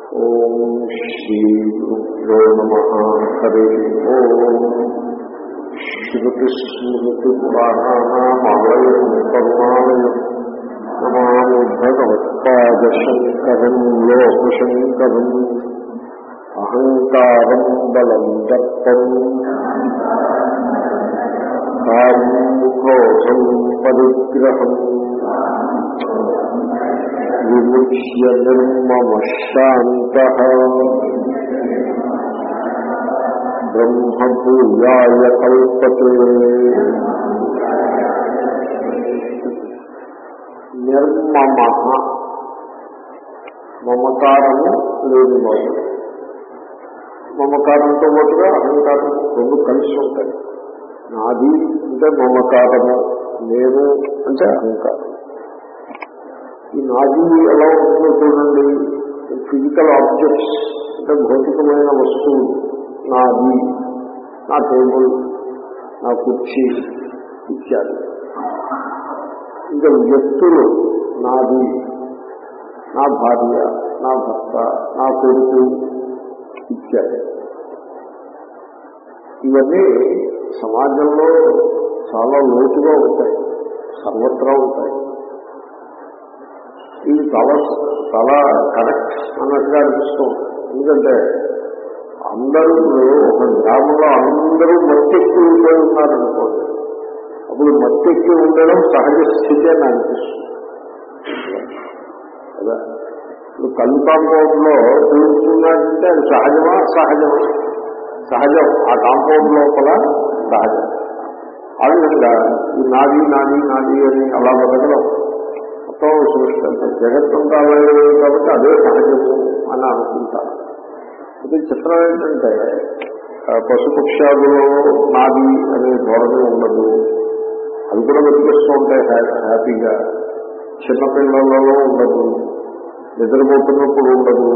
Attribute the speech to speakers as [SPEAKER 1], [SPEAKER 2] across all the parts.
[SPEAKER 1] ఓం శ్రీ గురుభ్యో నమ హరి ఓం శ్రుతిస్మృతిపురాణానామాలయం కరుణాలయం నమామి భగవత్పాదశంకరం లోకశంకరం అహంకారం బలం దత్తం కాముఖోసం పరిగ్రహం విముచ్య నిర్మమశాంత బ్రహ్మభూయాయ కల్పతే నిర్మమ మమకారము లేనివాడు మమకారంతో పాటుగా అహంకారం రెండు కలిసి ఉంటాయి నాది అంటే మమకారము నేను అంటే అహంకారం ఈ నాది ఎలా ఉంటుందో చూడండి ఫిజికల్ ఆబ్జెక్ట్స్ అంటే భౌతికమైన వస్తువులు నాది నా టేబుల్ నా కుర్చీ ఇత్యాది ఇంకా వ్యక్తులు నాది నా భార్య నా భర్త నా కొడుకు ఇత్యాది ఇవన్నీ సమాజంలో చాలా లోతుగా ఉంటాయి సర్వత్రా ఉంటాయి ఇది చాలా చాలా కరెక్ట్ అన్నట్టుగా అనిపిస్తూ ఉంటుంది ఎందుకంటే అందరూ ఒక గ్రామంలో అందరూ మత్తెక్కి ఉండే ఉన్నారనుకోండి అప్పుడు మత్తెక్కి ఉండడం సహజ స్థితి అని అనిపిస్తుంది కదా ఇప్పుడు కళ్ళు కాంపౌండ్ లో కూర్చున్నాడంటే అది సహజమా సహజమా సహజం ఆ కాంపౌండ్ లోపల సహజం ఆ విధంగా ఈ నాది నాది నాది అని అలా బతకడం మొత్తం సృష్టి అంతా జగత్తంతా అలాగే కాబట్టి అదే సహజము అని అనుకుంటారు ఇది చిత్రం ఏంటంటే పశుపక్షాదులో నాది అనే ధోరణి ఉండదు అవి కూడా వెతికిస్తూ ఉంటాయి హ్యాపీగా చిన్నపిల్లలలో ఉండదు నిద్రపోతున్నప్పుడు ఉండదు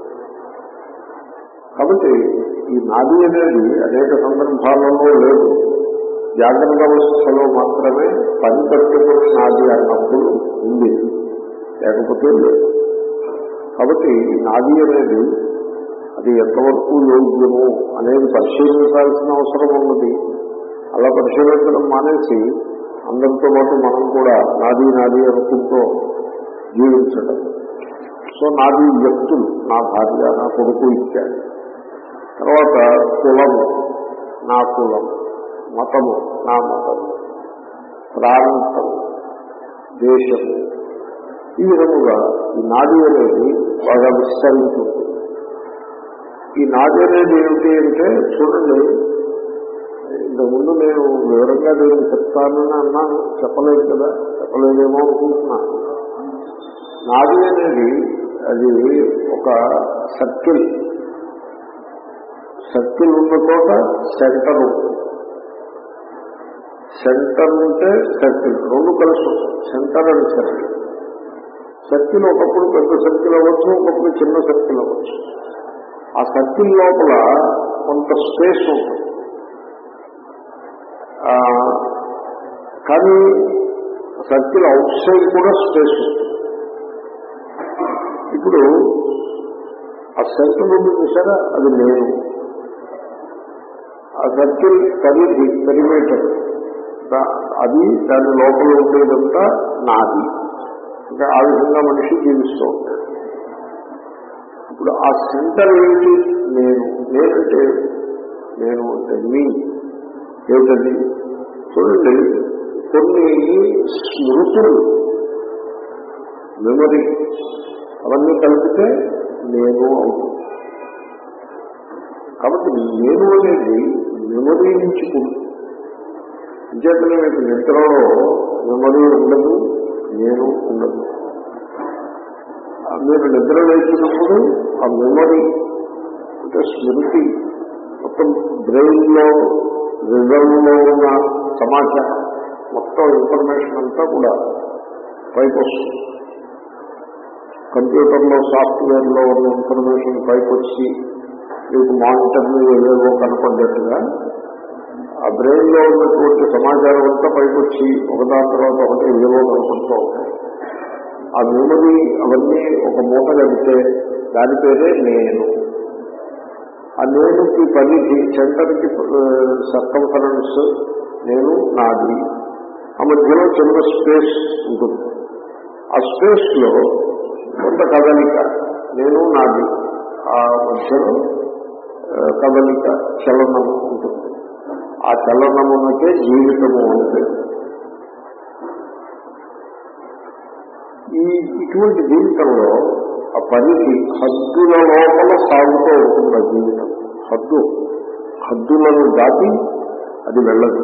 [SPEAKER 1] కాబట్టి ఈ నాది అనేది అనేక సందర్భాలలో లేదు జాగ్రత్త అవస్థలో మాత్రమే పని కట్టుకుని నాది అన్నప్పుడు ఉంది లేకపోతే లేదు కాబట్టి నాది అనేది అది ఎంతవరకు యోగ్యము అనేది పరిశీలించాల్సిన అవసరం ఉన్నది అలా పరిశీలించడం మానేసి అందరితో పాటు మనం కూడా నాది నాది అనుకుంటూ జీవించడం సో నాది వ్యక్తులు నా భార్య నా కొడుకు ఇచ్చాడు తర్వాత కులము నా కులం మతము నా మతము ప్రాంతం దేశము ఈ విధముగా ఈ నాది అనేది బాగా విస్తరించుంటుంది ఈ నాది అనేది ఏమిటి అంటే చూడండి ఇంతకుముందు నేను వివరంగా నేను చెప్తానని అన్నాను చెప్పలేదు కదా చెప్పలేదేమో అనుకుంటున్నాను నాది అనేది అది ఒక సర్కిల్ సర్కిల్ ఉన్న చోట సెంటర్ ఉంటుంది సెంటర్ ఉంటే సర్కిల్ రెండు కలిసి ఉంటాయి సెంటర్ అండ్ సర్కిల్ సర్కిల్ ఒకప్పుడు పెద్ద సర్కిల్ అవ్వచ్చు ఒకప్పుడు చిన్న సర్కిల్ అవ్వచ్చు ఆ సర్కిల్ లోపల కొంత స్పేస్ ఉంటుంది కానీ సర్కిల్ అవుట్ సైడ్ కూడా స్పేస్ ఉంటుంది ఇప్పుడు ఆ సర్కిల్ ఉంది చూసారా అది నేను ఆ సర్కిల్ పరిధి పెరిమీటర్ అది దాని లోపల ఉండేదంతా నాది ఇంకా ఆ విధంగా మనిషి జీవిస్తూ ఉంటాడు ఇప్పుడు ఆ సెంటర్ ఏమిటి నేను నేనంటే నేను అంటే మీ ఏమిటది చూడండి కొన్ని స్మృతులు మెమరీ అవన్నీ కలిపితే నేను అవుతుంది కాబట్టి నేను అనేది మెమరీ నుంచి పుడుతుంది అంచేతనే మీకు నిద్రలో మెమరీ ఉండదు నేను ఉండదు మీరు నిద్ర లేచినప్పుడు ఆ మెమరీ అంటే స్మృతి మొత్తం బ్రెయిన్ లో రిజర్వ్లో ఉన్న సమాచారం మొత్తం ఇన్ఫర్మేషన్ అంతా కూడా పైకి వస్తుంది కంప్యూటర్లో సాఫ్ట్వేర్లో ఉన్న ఇన్ఫర్మేషన్ పైకి వచ్చి మీకు మానిటర్లు ఏవేవో కనపడ్డట్టుగా ఆ బ్రెయిన్ లో ఉన్నటువంటి సమాచారం అంతా పైకి వచ్చి ఒకదాని తర్వాత ఒకటి ఏవో కనపడుతూ ఉంటాయి ఆ మెమరీ అవన్నీ ఒక మూట కడితే దాని పేరే నేను ఆ నేనుకి పరిధి సెంటర్కి సర్కంఫరెన్స్ నేను నాది ఆ మధ్యలో చిన్న స్పేస్ ఉంటుంది ఆ స్పేస్ లో కొంత కదలిక నేను నాది ఆ మధ్యలో ఆ, కదలిక చలనము ఉంటుంది ఆ చలనమునకే జీవితము అంటే ఈ ఇటువంటి జీవితంలో ఆ పరిధి హద్దుల లోపల సాగుతూ ఉంటుంది ఆ జీవితం హద్దు హద్దులను దాటి అది వెళ్ళదు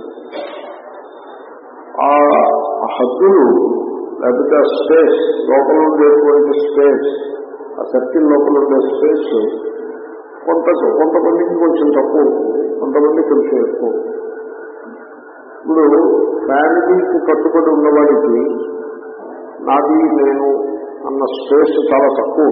[SPEAKER 1] ఆ ఆ హద్దులు లేకపోతే ఆ స్పేస్ లోపల ఉండేటువంటి స్పేస్ ఆ సర్కిల్ లోపల ఉండే స్పేస్ కొంత కొంతమందికి కొంచెం తక్కువ ఉంటుంది కొంతమంది కొంచెం ఎక్కువ ఇప్పుడు ఫ్యామిలీకి కట్టుబడి ఉన్నవాడికి నాది నేను అన్న స్పేస్ చాలా తక్కువ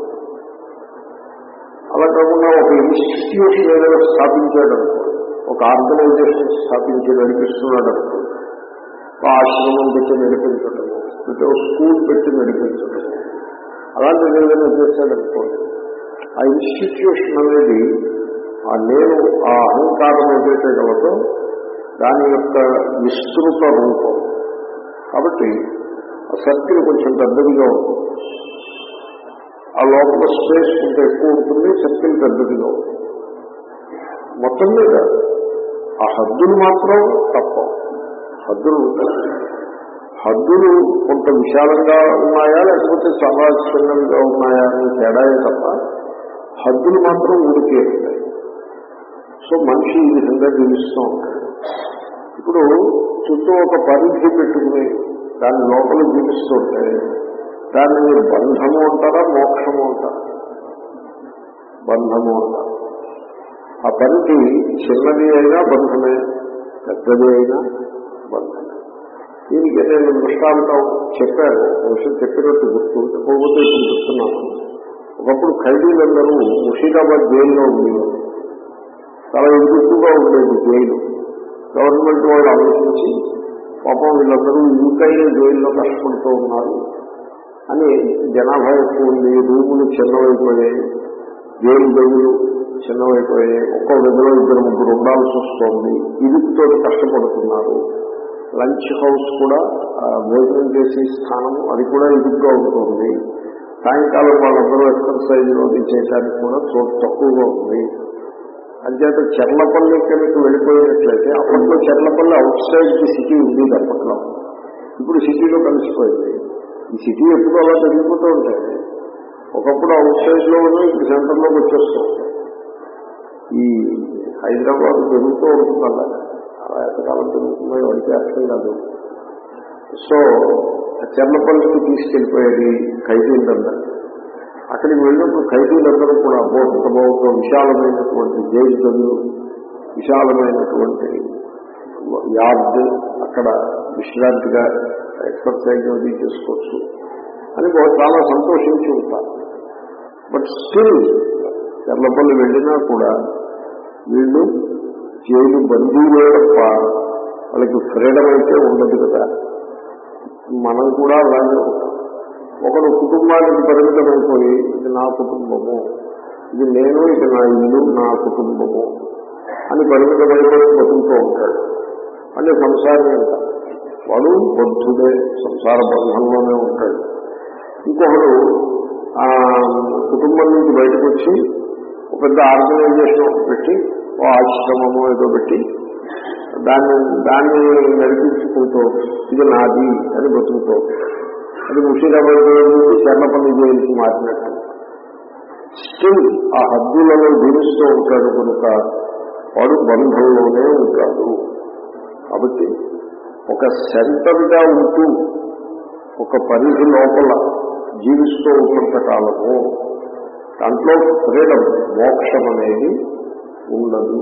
[SPEAKER 1] అలా కాకుండా ఒక ఇన్స్టిట్యూషన్ ఏదైనా స్థాపించాడు అనుకోండి ఒక ఆర్గనైజేషన్ స్థాపించి నడిపిస్తున్నాడు అనుకోండి ఒక ఆశ్రమం పెట్టి నడిపించటము లేకపోతే ఒక స్కూల్ పెట్టి నడిపించటము అలాంటిది ఏదైనా చేశాడు అనుకోండి ఆ ఇన్స్టిట్యూషన్ అనేది ఆ నేను ఆ అహంకారం ఏదైతే గలదో దాని యొక్క విస్తృత రూపం కాబట్టి ఆ సర్కిల్ కొంచెం పెద్దదిగా ఉంటుంది ఆ లోపల స్పేస్ కొంత ఎక్కువ ఉంటుంది సర్కిల్ పెద్దదిగా ఉంటుంది మొత్తం మీద ఆ హద్దులు మాత్రం తప్ప హద్దులు ఉంటాయి హద్దులు కొంత విశాలంగా ఉన్నాయా లేకపోతే చాలా చిన్నవిగా ఉన్నాయా అని తేడాయే తప్ప హద్దులు మాత్రం ఊరికే ఉంటాయి సో మనిషి ఈ విధంగా జీవిస్తూ ఉంటాడు ఇప్పుడు చుట్టూ ఒక పరిధి పెట్టుకుని దాని లోపల జీవిస్తుంటే దాన్ని మీరు బంధము అంటారా మోక్షము అంటారా బంధము అంటారు ఆ పరిధి చిన్నది అయినా బంధమే పెద్దది అయినా బంధమే దీనికి నేను దృష్టాంతం చెప్పాను విషయం చెప్పినట్టు గుర్తు చెప్పకపోతే ఇప్పుడు చెప్తున్నాను ఒకప్పుడు ఖైదీలందరూ ముషీదాబాద్ జైల్లో ఉండేవారు చాలా ఎదుగుగా ఉండేది జైలు గవర్నమెంట్ వాళ్ళు ఆలోచించి పాపం వీళ్ళందరూ ఇంకైనా జైల్లో కష్టపడుతూ ఉన్నారు అని జనాభా ఎక్కువ ఉంది రూములు చిన్నవైపోయాయి జైలు గదులు చిన్నవైపోయాయి ఒక్కో గదిలో ఇద్దరు ముగ్గురు ఉండాల్సి వస్తోంది ఇరుకుతో కష్టపడుతున్నారు లంచ్ హౌస్ కూడా ఆ, భోజనం చేసే స్థానం అది కూడా ఇరుగ్గా ఉంటుంది సాయంకాలం వాళ్ళందరూ ఎక్సర్సైజ్ అది చేయడానికి కూడా చోటు తక్కువగా ఉంది అంచేత చెర్లపల్లి కిందకి వెళ్ళిపోయినట్లయితే అప్పట్లో Cherlapalli outside the city ఉండేది అప్పట్లో ఇప్పుడు సిటీలో కలిసిపోయింది ఈ సిటీ ఎప్పుడు అలా పెరిగిపోతూ ఉంటాయి ఒకప్పుడు అవుట్ సైడ్ లో ఉన్న ఇప్పుడు సెంటర్లోకి వచ్చేస్తూ ఉంటాయి ఈ హైదరాబాద్ పెరుగుతూ ఉంటుంది అలా అలా ఎంతకాలం పెరుగుతుందో వాడికి అర్థం కాదు సో చెర్లపల్లికి తీసుకెళ్ళిపోయేది ఖైదీలందరూ అక్కడికి వెళ్ళినప్పుడు ఖైదీలందరూ కూడా అబ్బో ఇంత బాగుందో విశాలమైనటువంటి జైలు గదులు విశాలమైనటువంటి యార్డ్ అక్కడ విశ్రాంతిగా ఎక్సర్సైజ్ అది చేసుకోవచ్చు అని బహు- చాలా సంతోషించి ఉంటారు బట్ స్టిల్ చెర్లపల్లి వెళ్ళినా కూడా వీళ్ళు జైలు బందీలే తప్ప వాళ్ళకి ఫ్రీడమ్ అయితే ఉండదు కదా మనం కూడా అలాగే ఉంటాం ఒకడు కుటుంబానికి పరిమితమైపోయి ఇది నా కుటుంబము ఇది నేను ఇది నా ఇల్లు నా కుటుంబము అని పరిమితమైపోయి బతుకుతూ ఉంటాడు అంటే సంసారం అంట వాడు బద్ధుడే సంసార బంధంలోనే ఉంటాడు ఇంకొకడు ఆ కుటుంబం నుంచి బయటకు వచ్చి ఒక పెద్ద ఆర్గనైజేషన్ పెట్టి ఓ ఆశ్రమము ఏదో పెట్టి దాన్ని దాన్ని నడిపించుకుంటూ ఇది నాది అని బతుకుతూ అది ముషీరాబాద్ జైలు నుంచి చెర్లపల్లి జైలుకి మారినట్టు స్టిల్ ఆ హద్దులలో జీవిస్తూ ఉంటాడు కనుక వాడు బంధంలోనే ఉంటాడు కాబట్టి ఒక సెంటర్గా ఉంటూ ఒక పరిధి లోపల జీవిస్తూ ఉన్నంత కాలము దాంట్లో ఫ్రీడమ్ మోక్షం అనేది ఉండదు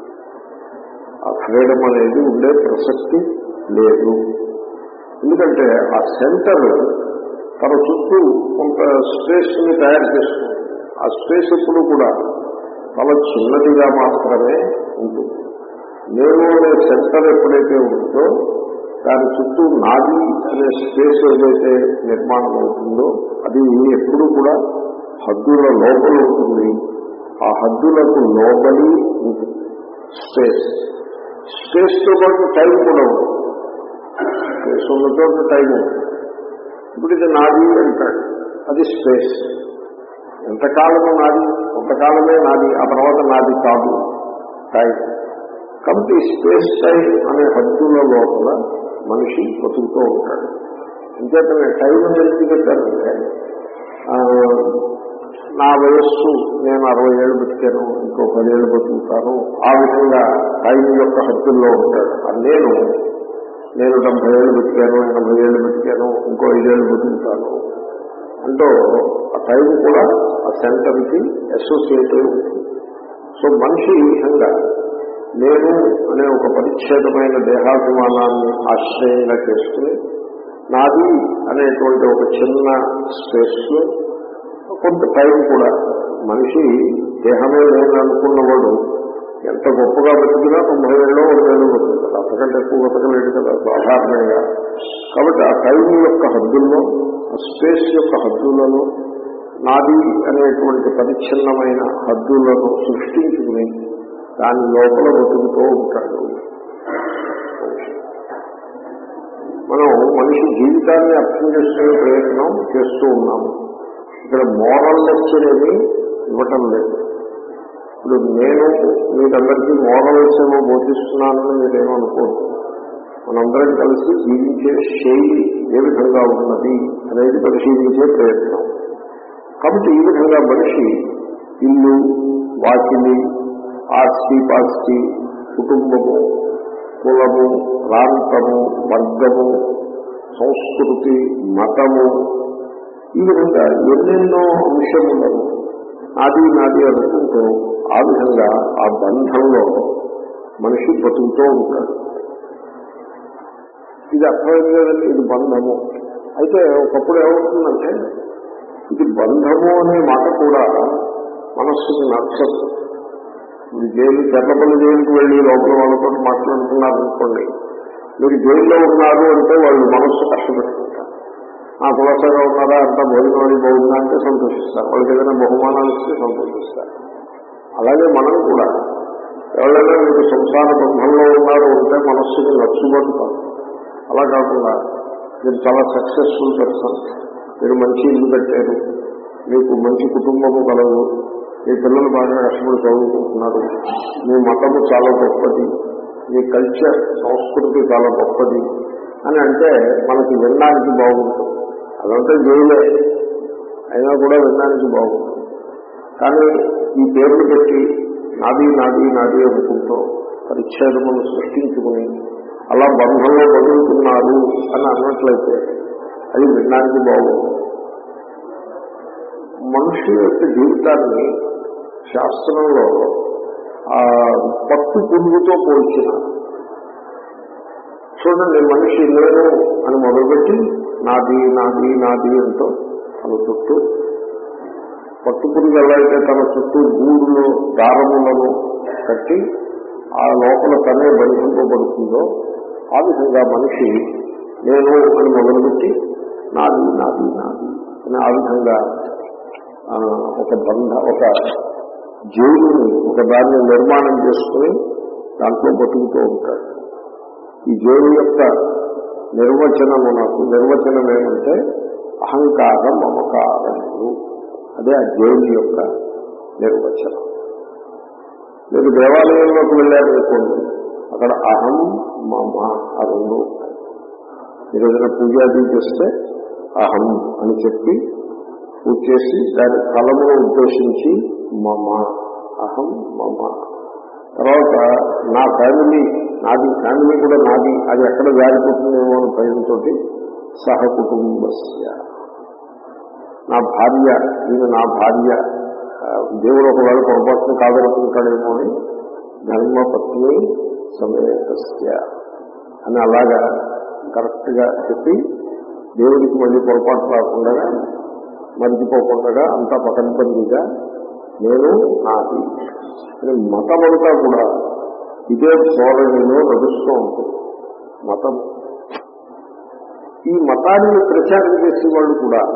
[SPEAKER 1] ఆ ఫ్రీడమ్ అనేది ఉండే ప్రసక్తి లేదు ఎందుకంటే ఆ సెంటర్ తన చుట్టూ కొంత స్పేస్ ని తయారు చేస్తుంది ఆ స్పేస్ ఎప్పుడు కూడా చాలా చిన్నదిగా మాత్రమే ఉంటుంది నేను అనే సెంటర్ ఎప్పుడైతే ఉంటుందో దాని చుట్టూ నాది అనే స్పేస్ ఏదైతే నిర్మాణం అవుతుందో అది ఎప్పుడు కూడా హద్దుల లోపల ఉంటుంది ఆ హద్దులకు లోబడి ఉంటుంది స్పేస్ స్పేస్తో పాటు టైం కూడా ఉంటుంది స్పేస్ ఉన్న చోట టైం ఉంటుంది ఇప్పుడు ఇది నాది అంటాడు అది స్పేస్ ఎంతకాలము నాది కొంతకాలమే నాది ఆ తర్వాత నాది కాదు టైం కాబట్టి స్పేస్ టైం అనే హద్దుల లోపల మనిషి బతుకుతూ ఉంటాడు అంచేతనే టైం ఎందుకు పెట్టారంటే ఆ, నా వయస్సు నేను అరవై ఏళ్ళు బతికాను ఇంకో పదేళ్ళు బతుకుతాను ఆ విధంగా టైం యొక్క హద్దుల్లో ఉంటాడు ఆ నేను నేను డెబ్బై ఏళ్ళు బతికాను ఎనభై ఏళ్ళు బతికాను ఇంకో ఐదేళ్ళు బతుకుతాను అంటూ ఆ టైం కూడా ఆ సెంటర్కి అసోసియేట్ అయి ఉంటుంది సో మనిషి ఈ విధంగా నేను అనే ఒక పరిచ్ఛేదమైన దేహాభిమానాన్ని ఆశ్రయంగా చేసుకుని నాది అనేటువంటి ఒక చిన్న స్పేస్లో కొంత టైం కూడా మనిషి దేహమే నేను అనుకున్నవాడు ఎంత గొప్పగా బతికినా తొంభై ఏళ్ళలో ఒక ఏళ్ళు బతుకుతాడు అంతకంటే ఎక్కువ బతకలేడు కదా సాధారణంగా కాబట్టి ఆ టైం యొక్క హద్దుల్లో ఆ స్పేస్ యొక్క హద్దులలో నాది అనేటువంటి పరిచ్ఛిన్నమైన హద్దులను సృష్టించుకుని దాని లోపల బతుకుతూ ఉంటాడు మనం మనిషి జీవితాన్ని అర్థం చేసుకునే ప్రయత్నం చేస్తూ ఉన్నాము ఇక్కడ మోరల్ లెక్చర్ ఏమి ఇవ్వటం లేదు ఇప్పుడు నేను మీకందరికీ మోరల్స్ ఏమో బోధిస్తున్నానని మీరేమో అనుకోండి మనందరం కలిసి జీవించే శైలి ఏ విధంగా ఉన్నది అనేది పరిశీలించే ప్రయత్నం కాబట్టి ఈ విధంగా మనిషి ఇల్లు వాకిలి ఆస్తి పాస్తి కుటుంబము కులము ప్రాంతము వర్గము సంస్కృతి మతము ఈ విధంగా ఎన్నెన్నో అంశములను నాది నాది అనుకుంటూ ఆ విధంగా ఆ బంధంలో మనిషి బతుకుతూ ఉంటాడు ఇది అర్థమైంది కదండి ఇది బంధము అయితే ఒకప్పుడు ఏమవుతుందంటే ఇది బంధము అనే మాట కూడా మనస్సుకి నచ్చదు మీరు జైలు చెర్లపల్లి జైలుకి వెళ్ళి లోపల వాళ్ళతో మాట్లాడుతున్నారనుకోండి మీరు జైల్లో ఉన్నారు అంటే వాళ్ళు మనస్సు కష్టపెట్టుకుంటారు ఆ కులసగా ఉన్నారా అంతా భోజనం అది బాగుందా అంటే సంతోషిస్తారు వాళ్ళకి ఏదైనా బహుమానాలు ఇస్తే సంతోషిస్తారు అలాగే మనం కూడా ఎవరైనా మీకు సంసార బంధంలో ఉన్నారు అంటే మనస్సుకి నచ్చుబాటు కాదు అలా కాకుండా మీరు చాలా సక్సెస్ఫుల్ పర్సన్ మీరు మంచి ఇల్లు కట్టారు మీకు మంచి కుటుంబము కలదు మీ పిల్లలు బాగా కష్టపడి చదువుకుంటున్నారు మీ మతము చాలా గొప్పది మీ కల్చర్ సంస్కృతి చాలా గొప్పది అని అంటే మనకి వినడానికి బాగుంటుంది అదంతా జైలే అయినా కూడా వినడానికి బాగుంటుంది కానీ ఈ పేర్లు పెట్టి నాది నాది నాది అనుకుంటూ పరిచ్ఛేదమును సృష్టించుకుని అలా బంధంలో బతుకుతున్నారు అని అన్నట్లయితే అది వినడానికి బాగుంటుంది మనుషుల యొక్క జీవితాన్ని శాస్త్రంలో ఆ పట్టు పురుగుతో పోల్చిన చూడండి మనిషి నేను అని మొదలుపెట్టి నాది నాది నాది అంటూ తన చుట్టూ పట్టు పురుగు ఎలా అయితే తన చుట్టూ గూడులో దారములను కట్టి ఆ లోపల తనే బంధింపబడుతుందో ఆ విధంగా మనిషి నేను అని మొదలుపెట్టి నాది నాది నాది అని ఆ విధంగా ఆ, ఒక బంధ ఒక జైలుని ఒక దాన్ని నిర్మాణం చేసుకుని దాంట్లో బతుకుతూ ఉంటాడు ఈ జైలు యొక్క నిర్వచనము నాకు నిర్వచనం ఏమంటే అహంకార మమకారములు అదే ఆ జైలు యొక్క నిర్వచనం మీరు దేవాలయంలోకి వెళ్ళారనుకోండి అక్కడ అహం మమ ఆ రెండు ఉంటాయి మీరు ఏదైనా పూజాది చేస్తే అహం అని చెప్పి పూజ చేసి దాని ఫలమును ఉద్దేశించి మమ అహం మమ తర్వాత నా ఫ్యామిలీ నాది ఫ్యామిలీ కూడా నాది అది ఎక్కడ జారిపోతుందేమో అని భయంతో సహ కుటుంబస్య నా భార్య ఈమె నా భార్య ఆ, దేవుడు ఒకవేళ పొరపాటును కాదనుకుంటాడేమో అని ధర్మపత్ని సమేతస్య అని అలాగా కరెక్ట్ గా చెప్పి దేవుడికి మళ్ళీ పొరపాటు రాకుండా మరిచిపోకుండా అంతా పకడ్బందీగా నేను నాది అని మతం అంతా కూడా ఇదే ధోరణిలో నడుస్తూ ఉంటుంది మతం ఈ మతాన్ని ప్రచారం చేసే వాళ్ళు కూడా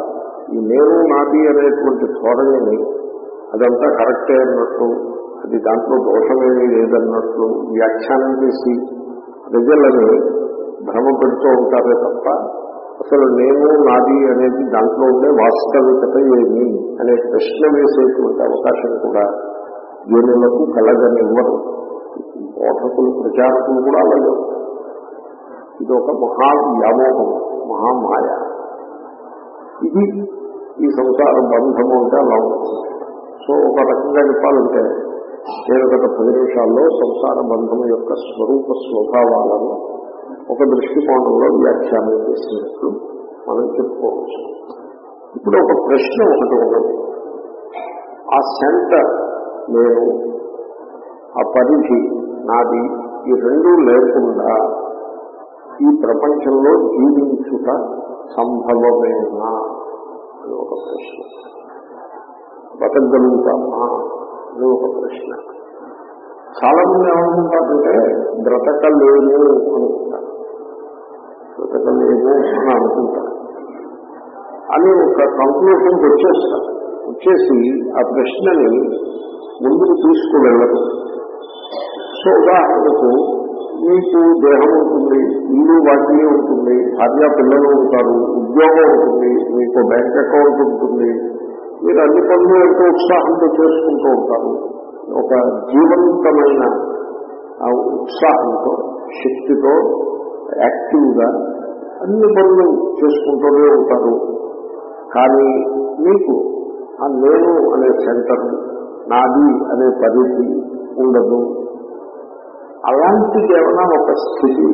[SPEAKER 1] ఈ నేను నాది అనేటువంటి ధోరణిని అదంతా కరెక్టే అన్నట్టు అది దాంట్లో దోషమేమీ లేదన్నట్లు వ్యాఖ్యానం చేసి ప్రజలని భ్రమ పెడుతూ ఉంటారే తప్ప అసలు నేను నాది అనేది దాంట్లో ఉండే వాస్తవికత ఏమి అనే ప్రశ్న వేసేటువంటి అవకాశం కూడా జనులకు కలగనివ్వరు బోధకులు ప్రచారకులు కూడా అలాగే ఉంటారు. ఇది ఒక మహా వ్యామోహం మహామాయ ఇది ఈ సంసార బంధము అంటే అలా ఉంటుంది సో ఒక రకంగా చెప్పాలంటే నేను గత పది నిమిషాల్లో సంసార బంధం యొక్క స్వరూప స్వభావాలను ఒక దృష్టికోణంలో వ్యాఖ్యానం చేసినట్లు మనం చెప్పుకోవచ్చు ఇప్పుడు ఒక ప్రశ్న ఒకటి ఉన్నది ఆ సెంటర్ నేను ఆ పరిధి నాది ఈ రెండూ లేకుండా ఈ ప్రపంచంలో జీవించుట సంభవమేనా అని ఒక ప్రశ్న బతకగలుగుతామా అని ఒక ప్రశ్న చాలా మంది ఏమనుకుంటారంటే బ్రతకలేము అనుకుంటారు బ్రతకలేము అని అనుకుంటారు అని ఒక కంక్లూషన్కి వచ్చేస్తారు వచ్చేసి ఆ ప్రశ్నని ముందుకు తీసుకువెళ్ళరు సో ఉదాహరణకు మీకు దేహం ఉంటుంది ఇల్లు వాటిని ఉంటుంది భార్య పిల్లలు ఉంటారు ఉద్యోగం ఉంటుంది మీకు బ్యాంక్ అకౌంట్ ఉంటుంది మీరు అన్ని పనులు ఎంతో ఉత్సాహంతో చేసుకుంటూ ఉంటారు ఒక జీవంతమైన ఆ ఉత్సాహంతో శక్తితో యాక్టివ్గా అన్ని పనులు చేసుకుంటూనే ఉంటారు కానీ మీకు ఆ నేను అనే సెంటర్ నాది అనే పరిధి ఉండదు అలాంటిది ఏమైనా ఒక స్థితి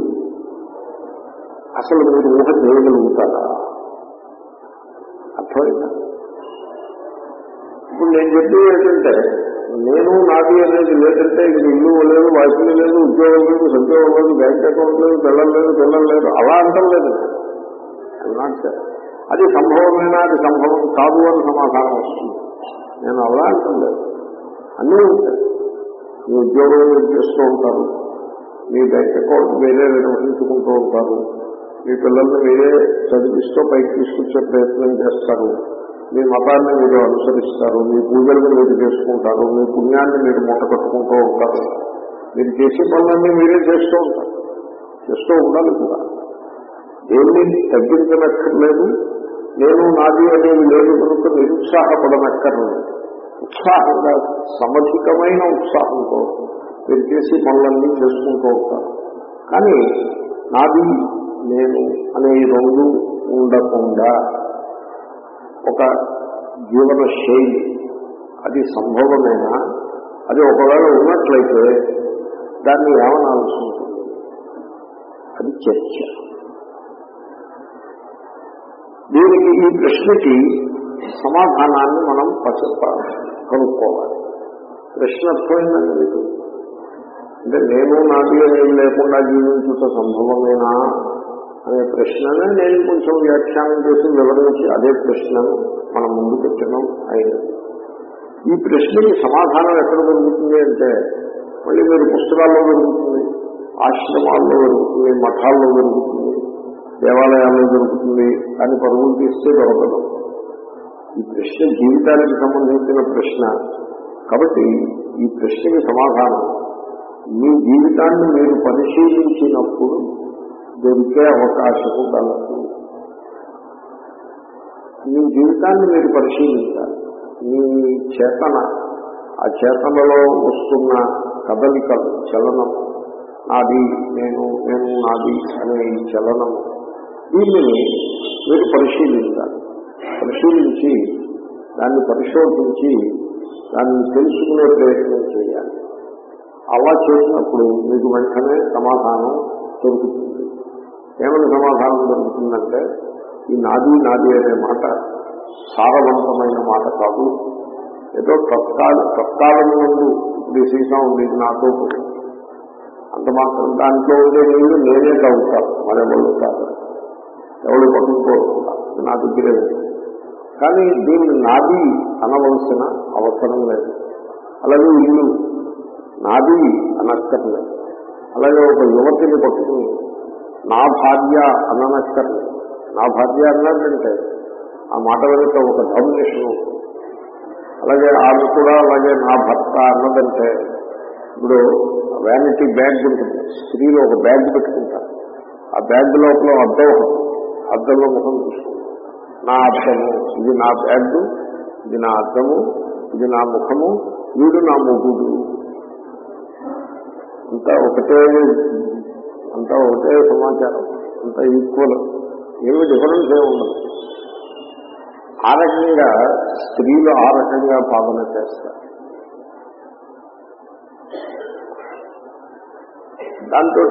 [SPEAKER 1] అసలు మీరు ఊహ చేయగలుగుతారా అర్థమైందా ఇప్పుడు నేను చెప్పేది ఏంటంటే నేను నాది అనేది లేదంటే ఇది ఇల్లు లేదు వాకిలు లేదు ఉద్యోగం లేదు సద్యోగం లేదు బ్యాంక్ అకౌంట్ లేదు పిల్లలు లేదు పిల్లలు లేదు అలా అంటం లేదు నాట్ అది సంభవమైనా అది సంభవం కాదు అని సమాధానం వస్తుంది నేను అలా అంటం లేదు అన్నీ ఉంటాయి మీ ఉద్యోగం మీరు చేస్తూ ఉంటారు మీ బ్యాంక్ అకౌంట్ మీరే నిర్వహించుకుంటూ ఉంటారు మీ పిల్లల్ని మీరే చదివిస్తూ పైకి తీసుకొచ్చే ప్రయత్నం చేస్తారు మీ మతాన్ని మీరు అనుసరిస్తారు మీ పూజలను మీరు చేసుకుంటారు మీ పుణ్యాన్ని మీరు మూట కట్టుకుంటూ ఉంటారు మీరు చేసే పనులన్నీ మీరే చేస్తూ ఉంటారు చేస్తూ ఉండాలి కూడా దేన్ని తగ్గించనక్కర్లేదు నేను నాది అనేది లేదు కనుక నిరుత్సాహపడనక్కర్లేదు ఉత్సాహంగా సమధికమైన ఉత్సాహంతో మీరు చేసి పనులన్నీ చేసుకుంటూ ఉంటారు కానీ నాది నేను అనే ఈ రెండు ఉండకుండా ఒక జీవన శైలి అది సంభవమేనా అది ఒకవేళ ఉన్నట్లయితే దాన్ని ఏమనాల్సి ఉంటుంది అది చర్చ దీనికి ఈ ప్రశ్నకి సమాధానాన్ని మనం పచ్చ కనుక్కోవాలి ప్రశ్న అర్థమైందండి మీకు అంటే నేను నాది అనేది లేకుండా జీవించుట సంభవమేనా అనే ప్రశ్ననే నేను కొంచెం వ్యాఖ్యానం చేసి వివరించి అదే ప్రశ్నను మనం ముందు పెట్టడం అయినది ఈ ప్రశ్నకి సమాధానం ఎక్కడ దొరుకుతుంది అంటే మళ్ళీ మీరు పుస్తకాల్లో దొరుకుతుంది ఆశ్రమాల్లో దొరుకుతుంది మఠాల్లో దొరుకుతుంది దేవాలయాల్లో దొరుకుతుంది కానీ పరుగులు తీస్తే దొరకదు ఈ ప్రశ్న జీవితానికి సంబంధించిన ప్రశ్న కాబట్టి ఈ ప్రశ్నకి సమాధానం మీ జీవితాన్ని మీరు పరిశీలించినప్పుడు దొరికే అవకాశము కలదు మీ జీవితాన్ని మీరు పరిశీలించాలి మీ చేతన ఆ చేతనలో వస్తున్న కదలికలు చలనం నాది నేను నేను నాది అనే ఈ చలనం దీనిని మీరు పరిశీలించాలి పరిశీలించి దాన్ని పరిశోధించి దాన్ని తెలుసుకునే ప్రయత్నం చేయాలి అలా చేసినప్పుడు మీకు వెంటనే సమాధానం దొరుకుతుంది ఏమైనా సమాధానం దొరుకుతుందంటే ఈ నాది నాది అనే మాట సారవంతమైన మాట కాదు ఏదో తత్కాల తత్కాలం ముందు ఇప్పుడు సీసా ఉంది ఇది నాతో పోయింది. అంత మాత్రం దాంట్లో ఉండే నీళ్ళు నేనే తాగుతాను మరెవరు కాదు ఎవరు పట్టుకోకుండా నా దగ్గరే ఉంది కానీ దీన్ని నాది అనవలసిన అవసరం లేదు అలాగే ఇల్లు నాది అనక్కర్లేదు అలాగే ఒక యువతిని పట్టుకుని నా భార్య అననక్కర్లేదు నా భార్య అన్నాడంటే ఆ మాట వెనుక ఒక డామినేషన్ ఉంటుంది అలాగే ఆమె కూడా అలాగే నా భర్త అన్నదంటే ఇప్పుడు వ్యానిటీ బ్యాగ్ ఉంటుంది స్త్రీలు ఒక బ్యాగ్ పెట్టుకుంటారు ఆ బ్యాగ్ లోపల అద్దం ఉంటుంది. అద్దంలో ముఖం చూసుకుంటారు నా అద్దము ఇది నా బ్యాగ్ ఇది నా అద్దము ఇది నా ముఖము వీడు నా మొగుడు అంతా ఒకటే అంతా ఒకటే సమాచారం అంతా ఈక్వల్ ఏమి డిఫరెన్స్ ఏమి ఉండదు ఆ రకంగా స్త్రీలు ఆ రకంగా పాలన చేస్తారు దాంతో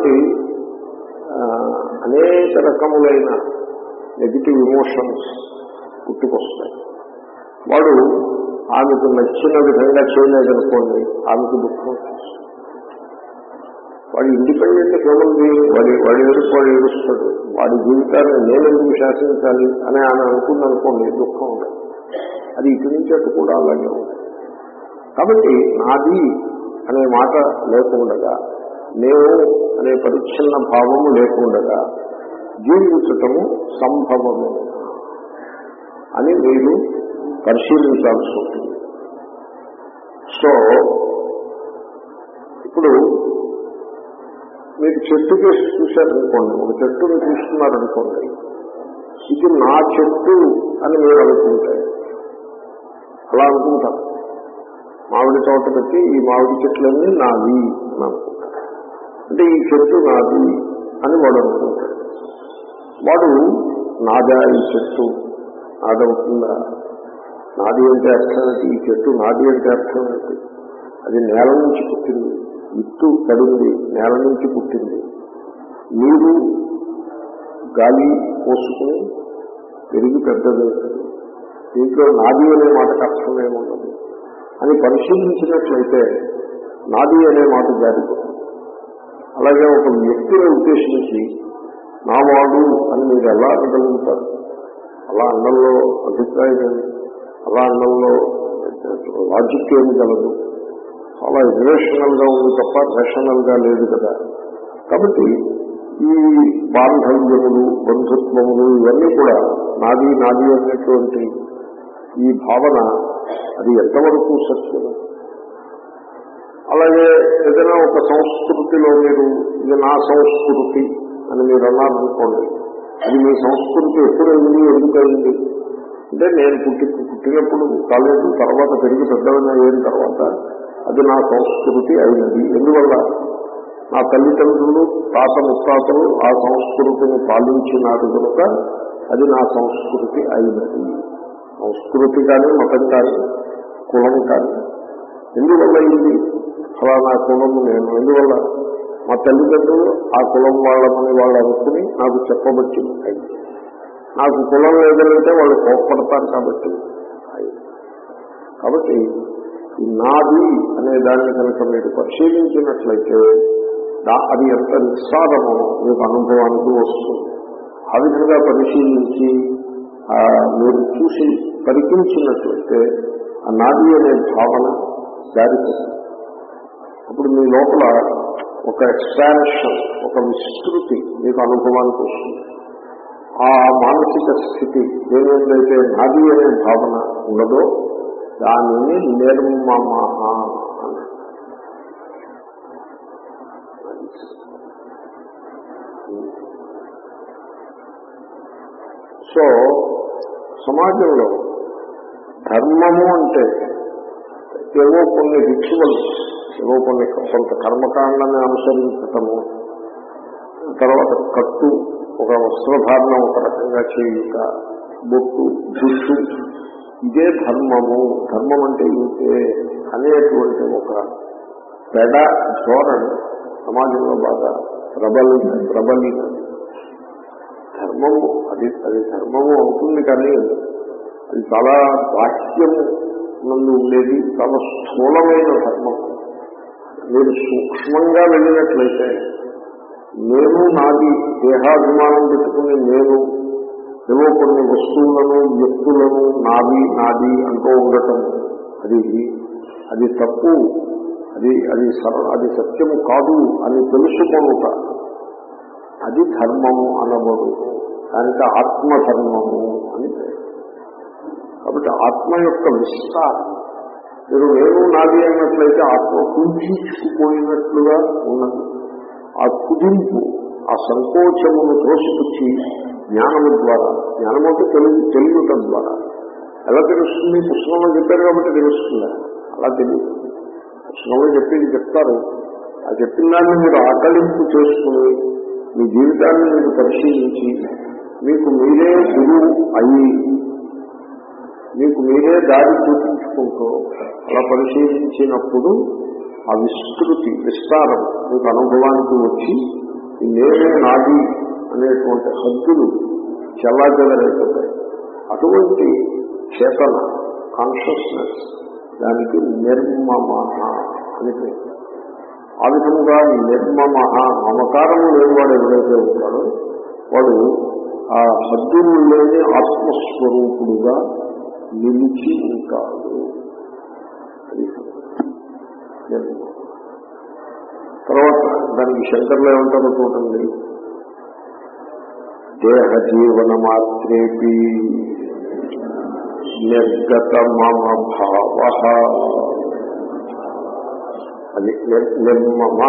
[SPEAKER 1] అనేక రకములైన నెగిటివ్ ఇమోషన్స్ పుట్టుకొస్తాయి వాడు ఆమెకు నచ్చిన విధంగా చేయలేదనుకోండి ఆమెకు దుఃఖం వస్తుంది. వాడు ఇండిపెండెంట్ హ్యూమన్ బీయింగ్ వాడి వాడి ఎదురు వాడు ఏడుస్తాడు వాడి జీవితాన్ని నేనెందుకు శాసించాలి అని ఆమె అనుకుంది అనుకోండి దుఃఖం ఉండదు అది ఇటు నుంచి అటు కూడా అలాగే ఉంది కాబట్టి నాది అనే మాట లేకుండగా నేను అనే పరిచ్ఛిన్న భావము లేకుండగా జీవించటము సంభవమే అని మీరు పరిశీలించాల్సి ఉంటుంది సో ఇప్పుడు మీరు చెట్టు కేసి చూశారనుకోండి ఒక చెట్టుని చూస్తున్నారనుకోండి ఇది నా చెట్టు అని మీరు అనుకుంటే అలా అనుకుంటారు మామిడి తోట పెట్టి ఈ మామిడి చెట్లన్నీ నావి అని అనుకుంటారు అంటే ఈ చెట్టు నాది అని వాడు అనుకుంటాడు వాడు నాదా ఈ చెట్టు నాదవుతుందా నాది అంటే అర్థం ఏంటి ఈ చెట్టు నాది అంటే అర్థం ఏంటి అది నేల నుంచి పుట్టింది విత్తు పడింది నేల నుంచి పుట్టింది నీరు గాలి పోసుకుని పెరిగి పెద్దది దీంట్లో నాది అనే మాటకు అర్థం ఏమున్నది అని పరిశీలించినట్లయితే నాది అనే మాట జారిపోతుంది అలాగే ఒక వ్యక్తిని ఉద్దేశించి నా వాడు అని మీరు ఎలా అనగలుగుతారు అలా అన్నంలో అభిప్రాయం ఏమి అలా అన్నంలో లాజిక్ ఏమి కలదు చాలా ఇమోషనల్ గా ఉంది తప్ప రేషనల్ గా లేదు కదా కాబట్టి ఈ బాంధవ్యములు బంధుత్వములు ఇవన్నీ కూడా నాది నాది అనేటువంటి ఈ భావన అది ఎంతవరకు సత్యం అలాగే ఏదైనా ఒక సంస్కృతిలో మీరు ఇది నా సంస్కృతి అని మీరు అన్నారనుకోండి అది మీ సంస్కృతి ఎప్పుడైంది ఎందుకైంది అంటే నేను పుట్టి పుట్టినప్పుడు కాలేదు తర్వాత పెరిగి పెద్దవైన అయిన తర్వాత అది నా సంస్కృతి అయినది ఎందువల్ల నా తల్లిదండ్రులు తాత ముత్తాతలు ఆ సంస్కృతిని పాలించినారు కనుక అది నా సంస్కృతి అయినది సంస్కృతి కానీ మతం కానీ కులం కానీ ఎందువల్ల ఇది ఫలానా కులము నేను ఎందువల్ల మా తల్లిదండ్రులు ఆ కులం వాళ్ళమని వాళ్ళు అనుకుని నాకు చెప్పబట్టి అయింది నాకు కులం లేదంటే వాళ్ళు కోప్పడతారు కాబట్టి అయింది కాబట్టి ఈ నాది అనే దాన్ని కనుక మీరు పరిశీలించినట్లయితే దా- అది ఎంత నిస్సారమో మీకు అనుభవానికి వస్తుంది ఆ విధంగా పరిశీలించి ఆ, మీరు చూసి పరికించినట్లయితే ఆ నాది అనే భావన దారిపోతుంది అప్పుడు మీ లోపల ఒక ఎక్స్పాన్షన్ ఒక విస్తృతి మీకు అనుభవానికి వస్తుంది ఆ మానసిక స్థితి ఏమేదైతే నాది అనే భావన ఉన్నదో దానిని నిర్మమ అని సో సమాజంలో ధర్మము అంటే ఏవో కొన్ని రిచువల్స్ ఏవో కొన్ని కొంత కర్మకాండాన్ని అనుసరించటము తర్వాత కట్టు ఒక వస్త్రధారణ ఒక రకంగా చేయుట బొట్టు జుట్టు ఇదే ధర్మము ధర్మం అంటే ఇదే అనేటువంటి ఒక పెడ ధోరణి సమాజంలో బాగా ప్రబలి ప్రబలినది ధర్మము అది అది ధర్మము అవుతుంది కానీ అది చాలా బాహ్యము నందు ఉండేది చాలా స్థూలమైన ధర్మం మీరు సూక్ష్మంగా వెళ్ళినట్లయితే నేను నాది దేహాభిమానం పెట్టుకుని నేను ఏవో కొన్ని వస్తువులను వ్యక్తులను నాది నాది అంటూ ఉండటం అది అది తప్పు అది అది సర అది సత్యము కాదు అని తెలుసుకొనుట అది ధర్మము అనబడు దానికి ఆత్మధర్మము అని పేరు కాబట్టి ఆత్మ యొక్క విస్తారం మీరు నేను నాది అన్నట్లయితే ఆత్మ కుంచుకుపోయినట్లుగా ఉన్నది ఆ కుదింపు ఆ సంకోచమును తోసిపుచ్చి జ్ఞానము ద్వారా జ్ఞానము అంటే తెలుగు తెలియటం ద్వారా ఎలా తెలుస్తుంది పుస్తకంలో చెప్పారు కాబట్టి తెలుస్తుంది అలా తెలియదు పుస్తకంలో చెప్పేది చెప్తారు ఆ చెప్పిన దాన్ని మీరు ఆకలింపు చేసుకుని మీ జీవితాన్ని మీరు పరిశీలించి మీకు మీరే గురువు అయ్యి మీకు మీరే దారి చూపించుకుంటూ అలా పరిశీలించినప్పుడు ఆ విస్తృతి విస్తారం మీకు అనుభవానికి వచ్చి ఈ నేనే నాది అనేటువంటి హద్దులు చెల్లాచెదరైపోతాయి అటువంటి చేతన కాన్షియస్నెస్ దానికి నిర్మమ అని పేరు ఆ విధముగా నిర్మమ మమకారము లేనివాడు ఎవరైతే ఉంటాడో వాడు ఆ హద్దులు లేని ఆత్మస్వరూపుడుగా నిలిచి ఉంటాడు అది నిర్మమ. తర్వాత దానికి శంకర్లు ఏమంటారో చూడండి దేహ జీవన మాత్రేపి నిర్గత మమ భావ అది నిర్- నిర్మమ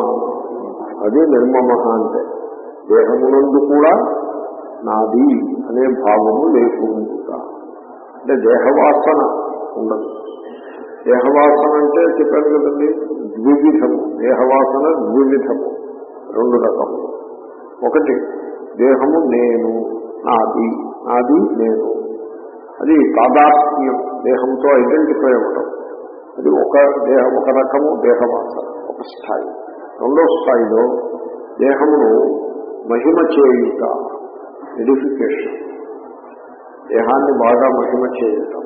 [SPEAKER 1] అది నిర్మమ అంటే దేహమునందు కూడా నాది అనే భావము లేకుండా అంటే దేహవాసన ఉండదు దేహవాసన అంటే చెప్పాను కదండి ద్వివిధము దేహవాసన ద్వివిధము రెండు రకములు ఒకటి దేహము నేను నాది నాది నేను అది తాదాత్మ్యం దేహంతో ఐడెంటిఫై అవ్వడం అది ఒక దేహ ఒక రకము దేహవాసన ఒక స్థాయి రెండో స్థాయిలో దేహమును మహిమ చేయుట ఎడిఫికేషన్ దేహాన్ని బాగా మహిమ చేయటం